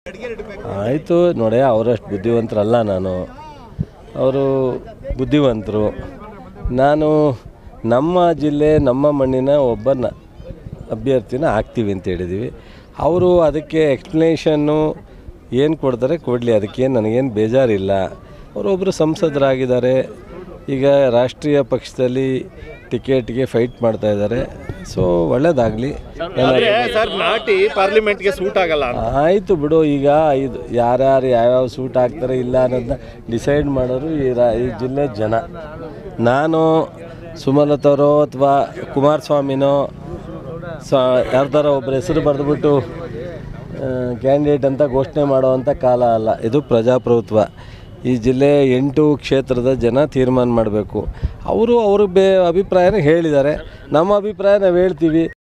ಆಯಿತು ನೋಡಿ ಅವರಷ್ಟು ಬುದ್ಧಿವಂತರಲ್ಲ ನಾನು ಅವರು ಬುದ್ಧಿವಂತರು ನಾನು ನಮ್ಮ ಜಿಲ್ಲೆ ನಮ್ಮ ಮಣ್ಣಿನ ಒಬ್ಬ ನ- ಅಭ್ಯರ್ಥಿನ ಹಾಕ್ತೀವಿ ಅಂತ ಹೇಳಿದ್ದೀವಿ ಅವರು ಅದಕ್ಕೆ ಎಕ್ಸ್ಪ್ಲನೇಷನ್ನು ಏನು ಕೊಡ್ತಾರೆ ಕೊಡಲಿ ಅದಕ್ಕೇನು ನನಗೇನು ಬೇಜಾರಿಲ್ಲ ಅವರೊಬ್ಬರು ಸಂಸದರಾಗಿದ್ದಾರೆ ಈಗ ರಾಷ್ಟ್ರೀಯ ಪಕ್ಷದಲ್ಲಿ ಟಿಕೆಟ್ಗೆ ಫೈಟ್ ಮಾಡ್ತಾ ಇದ್ದಾರೆ ಸೊ ಒಳ್ಳೇದಾಗಲಿ ಆದ್ರೆ ಸರ್ ನಾಟಿ ಪಾರ್ಲಿಮೆಂಟ್ಗೆ ಸೂಟ್ ಆಗಲ್ಲ ಅಂತ. ಆಯಿತು ಬಿಡು ಈಗ ಇದು ಯಾರ್ಯಾರು ಯಾವ್ಯಾವ ಸೂಟ್ ಹಾಕ್ತಾರೆ ಇಲ್ಲ ಅನ್ನೋದನ್ನ ಡಿಸೈಡ್ ಮಾಡೋರು ಈ ರಾ ಈ ಜಿಲ್ಲೆ ಜನ ನಾನು ಸುಮಲತವರೋ ಅಥವಾ ಕುಮಾರಸ್ವಾಮಿನೋ ಸ ಯಾರ್ದಾರ ಒಬ್ಬರ ಹೆಸರು ಬರೆದ್ಬಿಟ್ಟು ಕ್ಯಾಂಡಿಡೇಟ್ ಅಂತ ಘೋಷಣೆ ಮಾಡೋವಂಥ ಕಾಲ ಅಲ್ಲ ಇದು ಪ್ರಜಾಪ್ರಭುತ್ವ ಈ ಜಿಲ್ಲೆ ಎಂಟು ಕ್ಷೇತ್ರದ ಜನ ತೀರ್ಮಾನ ಮಾಡಬೇಕು ಅವರು ಅವರು ಬೇ ಅಭಿಪ್ರಾಯನ ಹೇಳಿದ್ದಾರೆ ನಮ್ಮ ಅಭಿಪ್ರಾಯ ನಾವು ಹೇಳ್ತೀವಿ